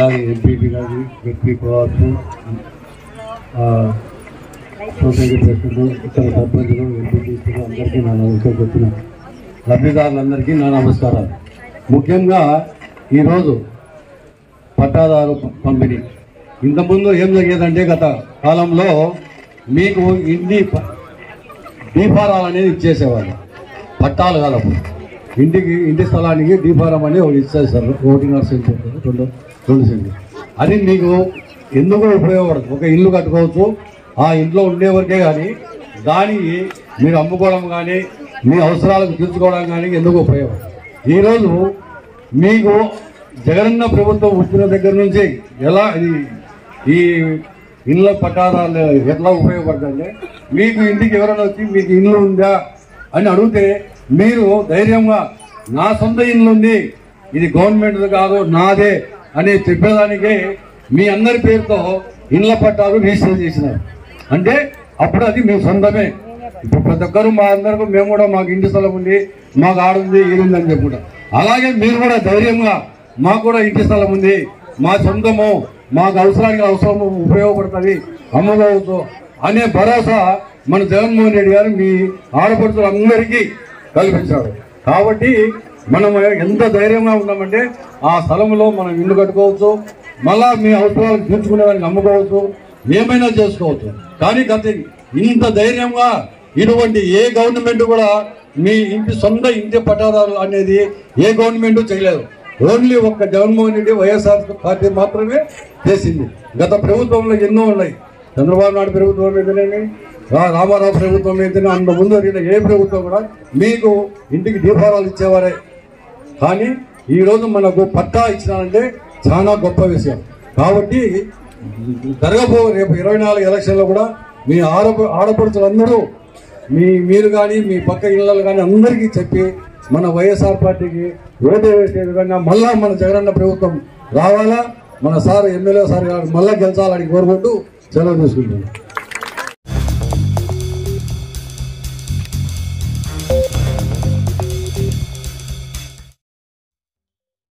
అలాగే ఎంపీపీ గారి వ్యక్తి కావచ్చు ఆ, సొసైటీ ప్రెసిడెంట్ ఇతర సర్పంచులు ఎంపీటీసీలు అందరికీ నా నమస్కారం చెప్పిన లబ్ధిదారులందరికీ నా నమస్కారాలు ముఖ్యంగా ఈరోజు పట్టాదారు ప- పంపిణీ ఇంతకుముందు ఏం జరిగేదంటే గత కాలంలో మీకు ఇంటి ప- దీపారాలు అనేది ఇచ్చేసేవాళ్ళు పట్టాలు కాదు అప్పుడు ఇంటికి ఇంటి స్థలానికి దీపారం అనేది ఒకటి ఇచ్చేస్తారు ఒకటిన్నర సెంట్ రెండు రెండు సెంట్లు అది మీకు ఎందుకు ఉపయోగపడదు ఒక ఇల్లు కట్టుకోవచ్చు ఆ ఇంట్లో ఉండేవరకే కానీ దానికి మీరు అమ్ముకోవడం కానీ మీ అవసరాలకు తీర్చుకోవడం కానీ ఎందుకు ఉపయోగపడదు ఈరోజు మీకు జగనన్న ప్రభుత్వం వచ్చిన దగ్గర నుంచి ఎలా ఇది ఈ ఇళ్ళ పట్టాదాలు ఎట్లా ఉపయోగపడుతుందంటే మీకు ఇంటికి ఎవరైనా వచ్చి మీకు ఇల్లు ఉందా అని అడిగితే మీరు ధైర్యంగా నా సొంత ఇల్లు ఉంది ఇది గవర్నమెంట్ కాదు నాదే అని చెప్పేదానికి మీ అందరి పేరుతో ఇళ్ళ పట్టాలు రిజిస్టర్ చేసినారు అంటే అప్పుడు అది మీ సొంతమే ఇప్పుడు ప్రతి ఒక్కరు మా అందరికీ మేము కూడా మాకు ఇంటి స్థలం ఉంది మాకు ఆడుంది ఈడుంది అని చెప్పుకుంటాం అలాగే మీరు కూడా ధైర్యంగా మాకు కూడా ఇంటి స్థలం ఉంది మా సొంతము మాకు అవసరానికి అవసరము ఉపయోగపడుతుంది అమ్ముకోవచ్చు అనే భరోసా మన జగన్మోహన్ రెడ్డి గారు మీ ఆడపడుతులందరికీ కల్పించాడు కాబట్టి మనం ఎంత ధైర్యంగా ఉన్నామంటే ఆ స్థలంలో మనం ఇల్లు కట్టుకోవచ్చు మళ్ళా మీ అవసరాలకు తీర్చుకునే దానికి అమ్ముకోవచ్చు ఏమైనా చేసుకోవచ్చు కానీ గత ఇంత ధైర్యంగా ఇటువంటి ఏ గవర్నమెంట్ కూడా మీ ఇంటి సొంత ఇంటి పట్టాదారులు అనేది ఏ గవర్నమెంట్ చేయలేదు ఓన్లీ ఒక్క జగన్మోహన్ రెడ్డి వైఎస్ఆర్ పార్టీ మాత్రమే చేసింది గత ప్రభుత్వంలో ఎన్నో ఉన్నాయి చంద్రబాబు నాయుడు ప్రభుత్వం అయితేనేమి రా- రామారావు ప్రభుత్వం అయితేనే అంత ముందు జరిగిన ఏ ప్రభుత్వం కూడా మీకు ఇంటికి దీపారాలు ఇచ్చేవారే కానీ ఈ రోజు మనకు పట్టా ఇచ్చినారంటే చాలా గొప్ప విషయం కాబట్టి జరగబో రేపు ఇరవై నాలుగు ఎలక్షన్లో కూడా మీ ఆడ ఆడపడుచులందరూ మీ మీరు కానీ మీ పక్క ఇళ్ళలు కానీ అందరికీ చెప్పి మన వైఎస్ఆర్ పార్టీకి ఓటు వేసే విధంగా మళ్ళా మన జగనన్న ప్రభుత్వం రావాలా మన సార్ ఎమ్మెల్యే సార్ గారు మళ్ళా గెలిచాలని కోరుకుంటూ సెలవు తీసుకుంటున్నాను